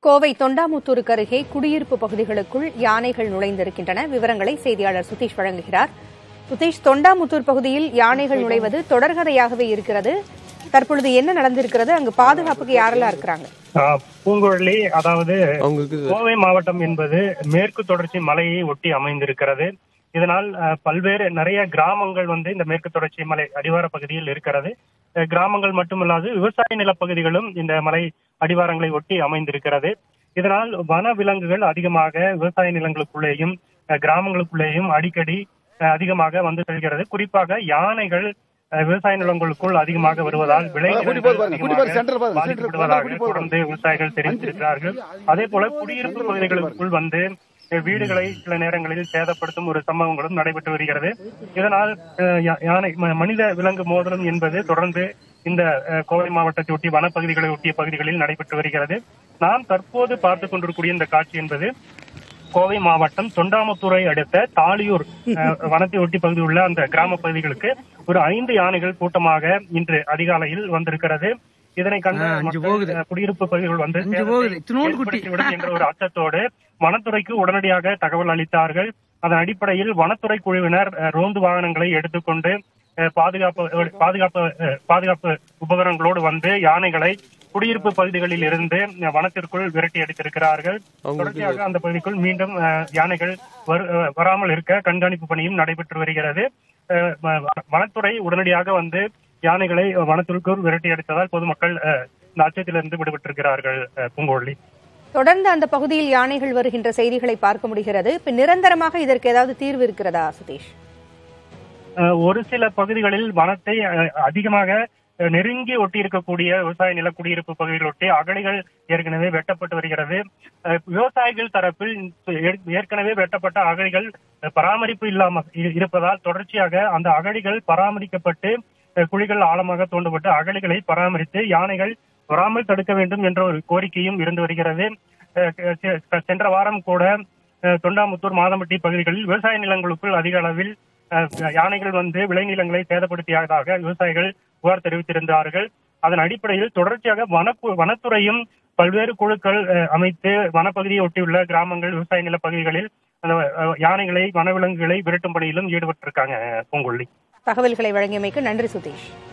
கோவை தொண்டாமுத்தூருக்கு அருகே குடியிருப்பு பகுதிகளுக்குள் யானைகள் நுழைந்திருக்கின்றன விவரங்களை செய்தியாளர் சுதீஷ் வழங்குகிறார் சுதீஷ் தொண்டாமுத்தூர் பகுதியில் யானைகள் நுழைவது தொடர்கதையாகவே இருக்கிறது தற்பொழுது என்ன நடந்திருக்கிறது அங்கு பாதுகாப்புக்கு யாரெல்லாம் இருக்கிறாங்க ஆஹ் பூங்குழலி அதாவது அவங்களுக்கு கோவை மாவட்டம் என்பது மேற்கு தொடர்ச்சி மலையை ஒட்டி அமைந்திருக்கிறது இதனால் அஹ், பல்வேறு நிறைய கிராமங்கள் வந்து இந்த மேற்கு தொடர்ச்சி மலை அடிவார பகுதியில் இருக்கிறது அஹ், கிராமங்கள் மட்டுமல்லாது விவசாய நிலப்பகுதிகளும் இந்த மலை அடிவாரங்களை ஒட்டி அமைந்திருக்கிறது இதனால் வன விலங்குகள் அதிகமாக விவசாய நிலங்களுக்குள்ளேயும் அஹ், கிராமங்களுக்குள்ளேயும் அடிக்கடி அஹ், அதிகமாக வந்து செல்கிறது குறிப்பாக யானைகள் அஹ், விவசாய நிலங்களுக்குள் அதிகமாக வருவதால் கூட்டி போது பாருங்க, கூட்டி பாருங்க, சென்டர் பாருங்க, சென்டர் பாதிக்கப்படுவதாக கூட்டி போது தொடர்ந்து விவசாயிகள் தெரிவித்திருக்கிறார்கள் அதே போல குடியிருப்பு பகுதிகளுக்குள் வந்து அஹ், வீடுகளை சில நேரங்களில் சேதப்படுத்தும் ஒரு சம்பவங்களும் நடைபெற்று வருகிறது இதனால் அஹ், யா- யானை ம- மனித விலங்கு மோதலும் என்பது தொடர்ந்து இந்த அஹ், கோவை மாவட்டத்தை ஒட்டி வனப்பகுதிகளை ஒட்டிய பகுதிகளில் நடைபெற்று வருகிறது நாம் தற்போது பார்த்துக் கொண்டிருக்கூடிய இந்த காட்சி என்பது கோவை மாவட்டம் தொண்டாமுத்தூரை அடுத்த தாளியூர் அஹ், வனத்தை ஒட்டி பகுதி உள்ள அந்த கிராம பகுதிகளுக்கு ஒரு ஐந்து யானைகள் கூட்டமாக இன்று அதிகாலையில் வந்திருக்கிறது இதனை கண்ட ஆ, அஞ்சு மக்கள், போகுது. அஹ், குடியிருப்பு பகுதிகள் வந்து அஞ்சு சேதத்தை போகுது. இத்தினூண்டு குட்டி. ஏற்படுத்திவிடும் என்ற ஒரு அச்சத்தோடு வனத்துறைக்கு உடனடியாக தகவல் அளித்தார்கள் அதன் அடிப்படையில் வனத்துறை குழுவினர் அஹ், ரோந்து வாகனங்களை எடுத்துக்கொண்டு அஹ், பாதுகாப்பு அஹ், பாதுகாப்பு அஹ், பாதுகாப்பு உபகரணங்களோடு வந்து யானைகளை குடியிருப்பு பகுதிகளில் இருந்து அஹ், வனத்திற்குள் விரட்டி அடித்திருக்கிறார்கள் தொடர்ச்சியாக அந்த பகுதிக்குள் மீண்டும் அஹ், யானைகள் வரு- அஹ், வராமல் இருக்க கண்காணிப்பு பணியும் நடைபெற்று வருகிறது அஹ், வ- வனத்துறை உடனடியாக வந்து யானைகளை வனத்திற்குள் விரட்டி அடித்ததால் பொதுமக்கள் அஹ், இந்த அச்சத்திலிருந்து விடுபட்டிருக்கிறார்கள் அஹ், பூங்கோழி தொடர்ந்து அந்த பகுதியில் யானைகள் வருகின்ற செய்திகளை பார்க்க முடிகிறது இப்ப நிரந்தரமாக இதற்கு ஏதாவது தீர்வு இருக்கிறதா சுதீஷ் அஹ், ஒரு சில பகுதிகளில் வனத்தை அஹ், அதிகமாக அஹ், நெருங்கி ஒட்டி இருக்கக்கூடிய விவசாய நில குடியிருப்பு பகுதிகள் ஒட்டி அகழிகள் ஏற்கனவே வெட்டப்பட்டு வருகிறது அஹ், விவசாயிகள் தரப்பில் ஏற்- ஏற்கனவே வெட்டப்பட்ட அகழிகள் அஹ், பராமரிப்பு இல்லாம இ- இருப்பதால் தொடர்ச்சியாக அந்த அகழிகள் பராமரிக்கப்பட்டு அஹ், குழிகள் ஆழமாக தோண்டப்பட்டு அகழிகளை பராமரித்து யானைகள் வராமல் தடுக்க வேண்டும் என்ற ஒரு கோரிக்கையும் இருந்து வருகிறது அஹ், செ- சென்ற வாரம் கூட அஹ், தொண்டாமுத்தூர் மாதம்பட்டி பகுதிகளில் விவசாய நிலங்களுக்குள் அதிக அளவில் அஹ், யானைகள் வந்து விளைநிலங்களை சேதப்படுத்தியதாக விவசாயிகள் புகார் தெரிவித்திருந்தார்கள் அதன் அடிப்படையில் தொடர்ச்சியாக வன வனத்துறையும் பல்வேறு குழுக்கள் அஹ், அமைத்து வனப்பகுதியை ஒட்டியுள்ள கிராமங்கள் விவசாய நில பகுதிகளில் அந்த அஹ், யானைகளை வனவிலங்குகளை விரட்டும் பணியிலும் ஈடுபட்டிருக்காங்க பூங்கொல்லி தகவல்களை வழங்கியமைக்கு நன்றி சுதீஷ்